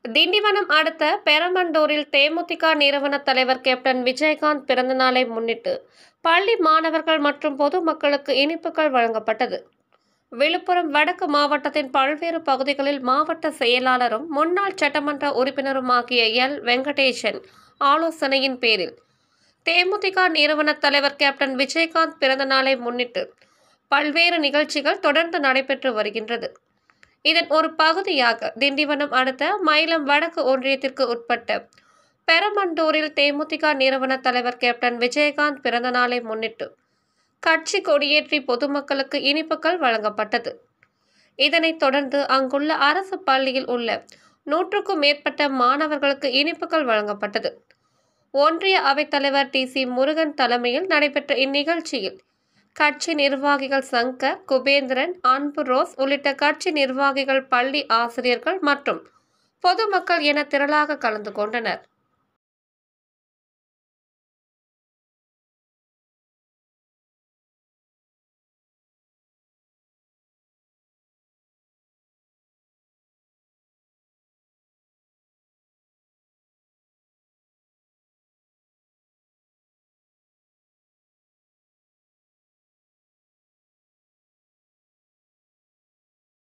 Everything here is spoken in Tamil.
திண்டிவனம் அடுத்த பெரமண்டூரில் தேமுதிக நிறுவன தலைவர் கேப்டன் விஜயகாந்த் பிறந்தநாளை முன்னிட்டு பள்ளி மாணவர்கள் மற்றும் பொதுமக்களுக்கு இனிப்புகள் வழங்கப்பட்டது விழுப்புரம் வடக்கு மாவட்டத்தின் பல்வேறு பகுதிகளில் மாவட்ட செயலாளரும் முன்னாள் சட்டமன்ற உறுப்பினருமாகிய எல் வெங்கடேசன் ஆலோசனையின் பேரில் தேமுதிக நிறுவன தலைவர் கேப்டன் விஜயகாந்த் பிறந்தநாளை முன்னிட்டு பல்வேறு நிகழ்ச்சிகள் தொடர்ந்து நடைபெற்று வருகின்றது இதன் ஒரு பகுதியாக திண்டிவனம் அடுத்த மயிலம் வடக்கு ஒன்றியத்திற்கு உட்பட்ட பெரமண்டூரில் தேமுதிக நிறுவன தலைவர் கேப்டன் விஜயகாந்த் பிறந்தநாளை முன்னிட்டு கட்சி கொடியேற்றி பொதுமக்களுக்கு இனிப்புகள் வழங்கப்பட்டது இதனைத் தொடர்ந்து அங்குள்ள அரசு பள்ளியில் உள்ள நூற்றுக்கும் மேற்பட்ட மாணவர்களுக்கு இனிப்புகள் வழங்கப்பட்டது ஒன்றிய அவைத்தலைவர் டி சி முருகன் தலைமையில் நடைபெற்ற இந்நிகழ்ச்சியில் கட்சி நிர்வாகிகள் சங்கர் குபேந்திரன் அன்பு ரோஸ் உள்ளிட்ட கட்சி நிர்வாகிகள் பள்ளி ஆசிரியர்கள் மற்றும் பொதுமக்கள் என திரளாக கலந்து கொண்டனர்